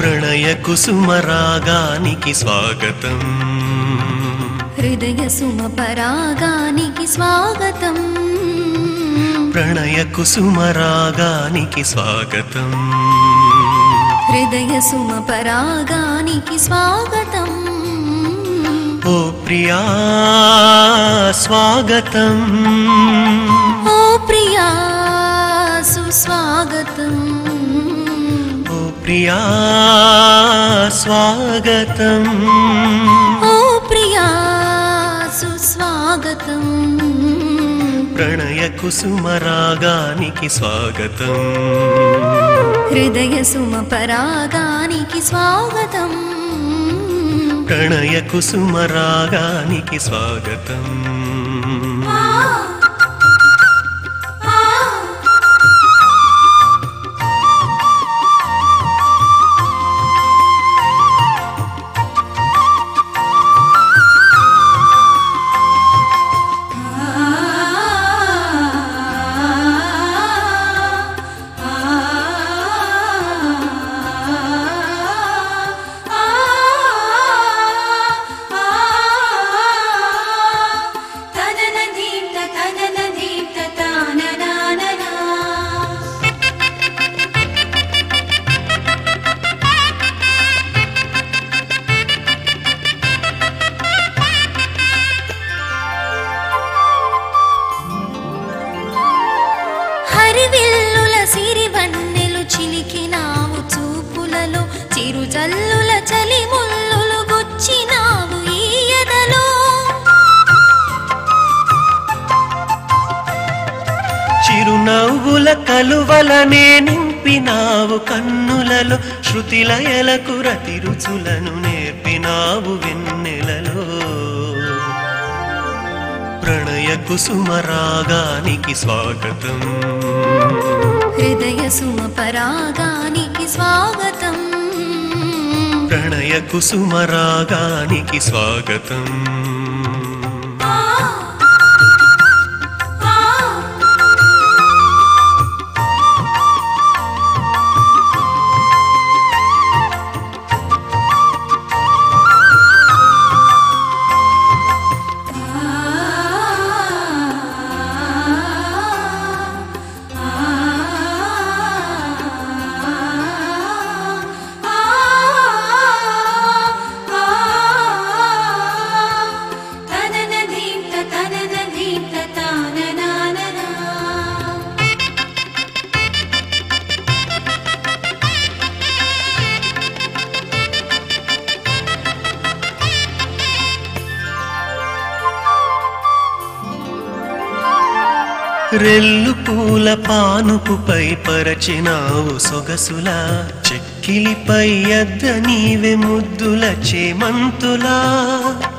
ప్రణయ కుసుమ రాగానికి స్వాగతం హృదయ సుమ పరాగానికి స్వాగతం ప్రణయ కుసుమ రాగానికి స్వాగతం హృదయ సుమ పరాగానికి స్వాగతం ఓ ప్రియా స్వాగతం ఓ ప్రియా సుస్వాగతం ఓ ప్రియా స్వాగతం ఓ ప్రియా సుస్వాగతం ప్రణయ కుసుమ రాగానికి స్వాగతం హృదయ సుమ పరాగానికి స్వాగతం ప్రణయ కుసుమ రాగానికి స్వాగతం హరివిల్లుల సిరివన్నెలు చిలికినావు చూపులలో చిరుజల్లుల చలి ముల్లులు గుచ్చినావు ఈ ఎదలో చిరునవ్వుల కలువలనే నింపినావు కన్నులలో శృతిలయలకు రతి రుచులను నేర్పినావు వెన్నెలలో ప్రణయ కుసుమ రాగానికి స్వాగతం హృదయ సుమ పరాగానికి స్వాగతం ప్రణయ కుసుమ రాగానికి స్వాగతం రెల్లు పూల పానుపుపై పరచినావు సొగసులా చెక్కిలిపై అద్ద నీవె ముద్దుల చేమంతులా